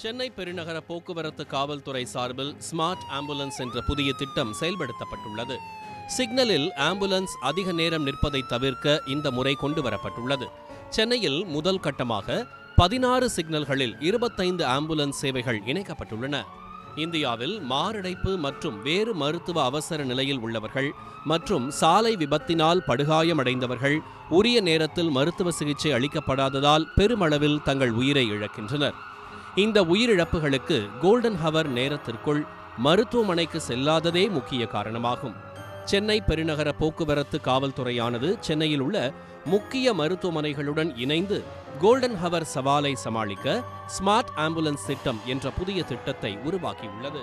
சென்னை பெருநகர போக்குவரத்து காவல்துறை சார்பில் ஸ்மார்ட் ஆம்புலன்ஸ் என்ற புதிய திட்டம் செயல்படுத்தப்பட்டுள்ளது சிக்னலில் ஆம்புலன்ஸ் அதிக நேரம் நிற்பதை தவிர்க்க இந்த முறை கொண்டு வரப்பட்டுள்ளது சென்னையில் முதல் கட்டமாக பதினாறு சிக்னல்களில் இருபத்தைந்து ஆம்புலன்ஸ் சேவைகள் இணைக்கப்பட்டுள்ளன இந்தியாவில் மாரடைப்பு மற்றும் வேறு மருத்துவ அவசர நிலையில் உள்ளவர்கள் மற்றும் சாலை விபத்தினால் படுகாயமடைந்தவர்கள் உரிய நேரத்தில் மருத்துவ சிகிச்சை அளிக்கப்படாததால் பெருமளவில் தங்கள் உயிரை இழக்கின்றனர் இந்த உயிரிழப்புகளுக்கு கோல்டன் ஹவர் நேரத்திற்குள் மருத்துவமனைக்கு செல்லாததே முக்கிய காரணமாகும் சென்னை பெருநகர போக்குவரத்து காவல்துறையானது சென்னையில் உள்ள முக்கிய மருத்துவமனைகளுடன் இணைந்து கோல்டன் ஹவர் சவாலை சமாளிக்க ஸ்மார்ட் ஆம்புலன்ஸ் திட்டம் என்ற புதிய திட்டத்தை உருவாக்கியுள்ளது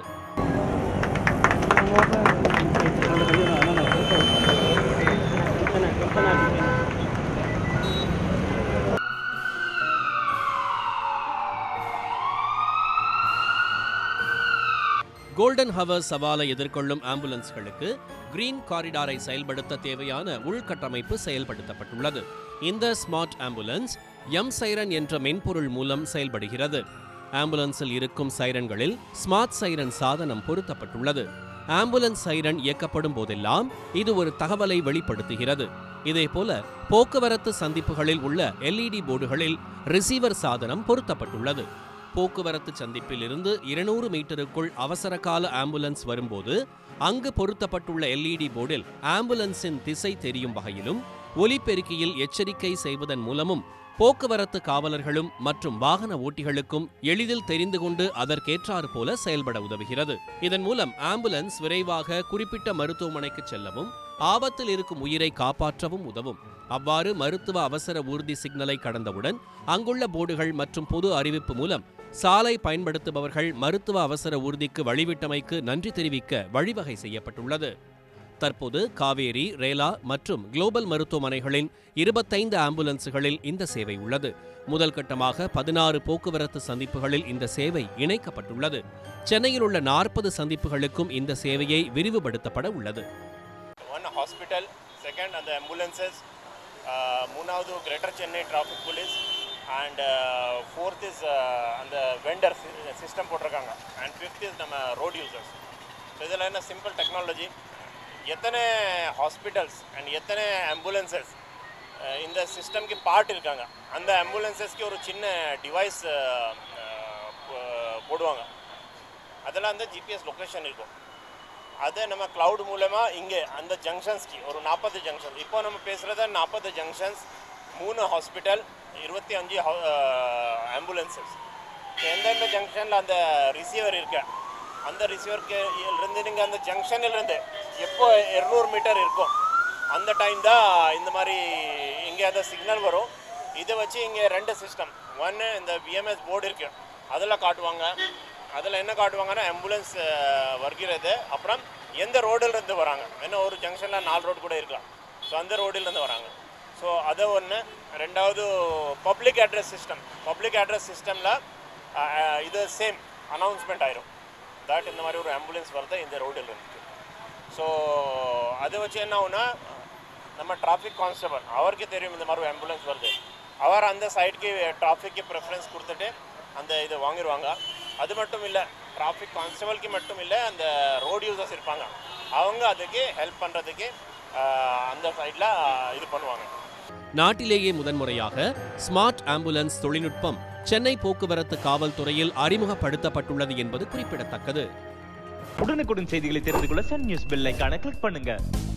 கோல்டன் ஹவர் சவாலை எதிர்கொள்ளும் ஆம்புலன்ஸ்களுக்கு கிரீன் காரிடாரை செயல்படுத்த தேவையான உள்கட்டமைப்பு செயல்படுத்தப்பட்டுள்ளது இந்த ஸ்மார்ட் ஆம்புலன்ஸ் எம் சைரன் என்ற மென்பொருள் மூலம் செயல்படுகிறது ஆம்புலன்ஸில் இருக்கும் சைரன்களில் ஸ்மார்ட் சைரன் சாதனம் பொருத்தப்பட்டுள்ளது ஆம்புலன்ஸ் சைரன் இயக்கப்படும் போதெல்லாம் இது ஒரு தகவலை வெளிப்படுத்துகிறது இதேபோல போக்குவரத்து சந்திப்புகளில் உள்ள எல்இடி போர்டுகளில் ரிசீவர் சாதனம் பொருத்தப்பட்டுள்ளது போக்குவரத்து சந்திப்பில் இருந்து இருநூறு மீட்டருக்குள் அவசர கால ஆம்புலன்ஸ் வரும்போது அங்கு பொருத்தப்பட்டுள்ள எல்இடி போர்டில் ஆம்புலன்ஸின் திசை தெரியும் வகையிலும் ஒலிபெருக்கியில் எச்சரிக்கை செய்வதன் மூலமும் போக்குவரத்து காவலர்களும் மற்றும் வாகன ஓட்டிகளுக்கும் எளிதில் தெரிந்து கொண்டு அதற்கேற்றாறு போல செயல்பட உதவுகிறது இதன் மூலம் ஆம்புலன்ஸ் விரைவாக குறிப்பிட்ட மருத்துவமனைக்கு செல்லவும் ஆபத்தில் இருக்கும் உயிரை காப்பாற்றவும் உதவும் அவ்வாறு மருத்துவ அவசர ஊர்தி சிக்னலை கடந்தவுடன் அங்குள்ள போர்டுகள் மற்றும் பொது அறிவிப்பு மூலம் சாலை பயன்படுத்துபவர்கள் மருத்துவ அவசர ஊர்திக்கு வழிவிட்டமைக்கு நன்றி தெரிவிக்க வழிவகை செய்யப்பட்டுள்ளது தற்போது காவேரி ரேலா மற்றும் குளோபல் மருத்துவமனைகளின் இருபத்தைந்து ஆம்புலன்ஸுகளில் இந்த சேவை உள்ளது முதல் கட்டமாக பதினாறு போக்குவரத்து சந்திப்புகளில் இந்த சேவை இணைக்கப்பட்டுள்ளது சென்னையில் உள்ள நாற்பது சந்திப்புகளுக்கும் இந்த சேவையை விரிவுபடுத்தப்பட உள்ளது ஒன் ஹாஸ்பிட்டல் செகண்ட் அந்த ஆம்புலன்சஸ் மூணாவது Greater Chennai Traffic Police and fourth is அந்த வெண்டர் சிஸ்டம் போட்டிருக்காங்க அண்ட் ஃபிஃப்த் இஸ் நம்ம ரோட் யூசர்ஸ் இதில் என்ன சிம்பிள் டெக்னாலஜி எத்தனை ஹாஸ்பிட்டல்ஸ் அண்ட் எத்தனை ஆம்புலன்சஸ் இந்த சிஸ்டம்க்கு பார்ட் இருக்காங்க அந்த ஆம்புலன்சஸ்க்கு ஒரு சின்ன டிவைஸ் போடுவாங்க அதெல்லாம் அந்த ஜிபிஎஸ் லொக்கேஷன் இருக்கும் அதை நம்ம கிளவுட் மூலமாக இங்கே அந்த ஜங்ஷன்ஸ்க்கு ஒரு நாற்பது ஜங்ஷன் இப்போ நம்ம பேசுகிறத நாற்பது ஜங்ஷன்ஸ் மூணு ஹாஸ்பிட்டல் இருபத்தி அஞ்சு ஆம்புலன்சஸ் எந்தெந்த ஜங்ஷனில் அந்த ரிசீவர் இருக்கு அந்த ரிசீவருக்கு இருந்து நீங்கள் அந்த ஜங்ஷனில் இருந்து எப்போ இருநூறு மீட்டர் இருக்கும் அந்த டைம் தான் இந்த மாதிரி இங்கே அந்த சிக்னல் வரும் இதை வச்சு இங்கே ரெண்டு சிஸ்டம் ஒன்று இந்த பிஎம்எஸ் போர்டு இருக்குது அதில் காட்டுவாங்க அதில் என்ன காட்டுவாங்கன்னா ஆம்புலன்ஸ் வருகிறது அப்புறம் எந்த ரோடில் இருந்து வராங்க ஏன்னா ஒரு ஜங்ஷனில் நாலு ரோடு கூட இருக்கலாம் ஸோ அந்த ரோடிலேருந்து வராங்க ஸோ அதை ஒன்று ரெண்டாவது public address system public address சிஸ்டமில் இது சேம் அனௌன்ஸ்மெண்ட் ஆயிரும் தட் இந்த மாதிரி ஒரு ஆம்புலன்ஸ் வருது இந்த ரோடில் இருக்கு ஸோ அதை வச்சு என்ன ஆகுனா நம்ம டிராஃபிக் கான்ஸ்டபிள் அவருக்கு தெரியும் இந்த மாதிரி ஆம்புலன்ஸ் வருது அவர் அந்த சைடுக்கு டிராஃபிக்கு ப்ரிஃபரன்ஸ் கொடுத்துட்டு அந்த இதை வாங்கிடுவாங்க அது மட்டும் இல்லை டிராஃபிக் கான்ஸ்டபிள்க்கு மட்டும் இல்லை அந்த ரோட் யூசர்ஸ் இருப்பாங்க அவங்க அதுக்கு ஹெல்ப் பண்ணுறதுக்கு அந்த சைடில் இது பண்ணுவாங்க நாட்டிலேயே முதன்முறையாக ஸ்மார்ட் ஆம்புலன்ஸ் தொழில்நுட்பம் சென்னை போக்குவரத்து காவல்துறையில் அறிமுகப்படுத்தப்பட்டுள்ளது என்பது குறிப்பிடத்தக்கது உடனுக்குடன் செய்திகளை தெரிந்து கொள்ள சன் நியூஸ் பெல் ஐகானை கிளிக் பண்ணுங்க